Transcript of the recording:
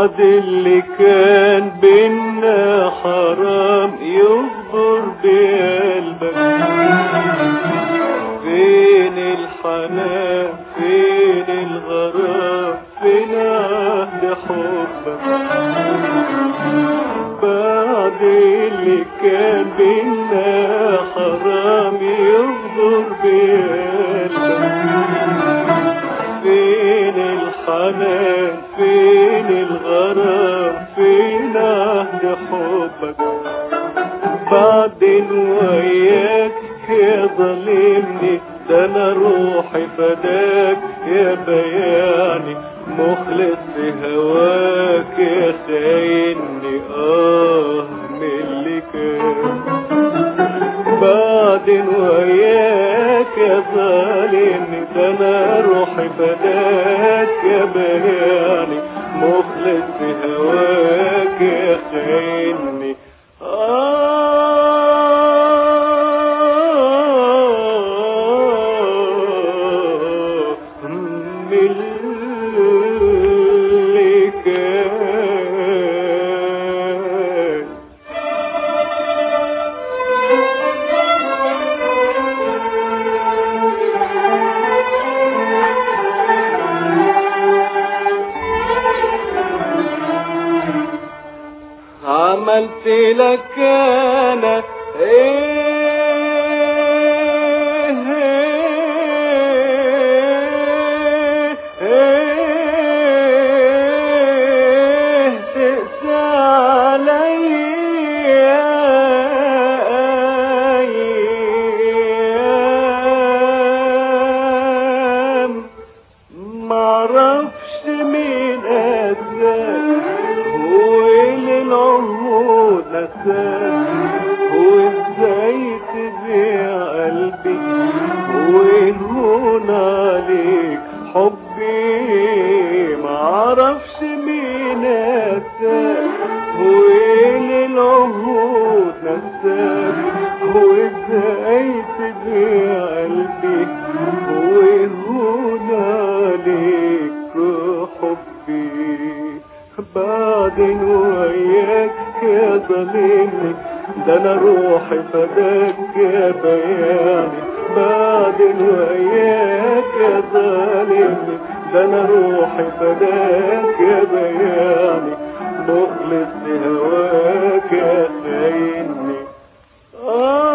بعد اللي كان بينا حرام يصبر بقلبك فين الحنان فين الغرام فين عهد حبك بعد اللي كان بينا حرام يصبر بقلبك فين الحنان فين الغرام فين عهد حبك بعدين وياك يا ظالمني ده انا روحي فداك يا بياني مخلص في هواك يا خايني اه من اللي كان بعدين وياك يا ظالمني ده انا روحي فداك يا بياني مخلص في هواك يا خايني آه من اللي كان عملت لك انا ايه ايه تقسى عليا ايام معرفش مين أذاك وين العهود نساك وازاي تبيع قلبي وين هون عليك حبي معرفش مين أذاك وين العهود نساك وازاي تبيع قلبي وين هون عليك حبي بعدين وياك يا ظالمني ده انا روحي فداك يا بياني بعدين وياك يا ظالمني ده انا روحي فداك يا بياني مخلص لهواك يا خايني آه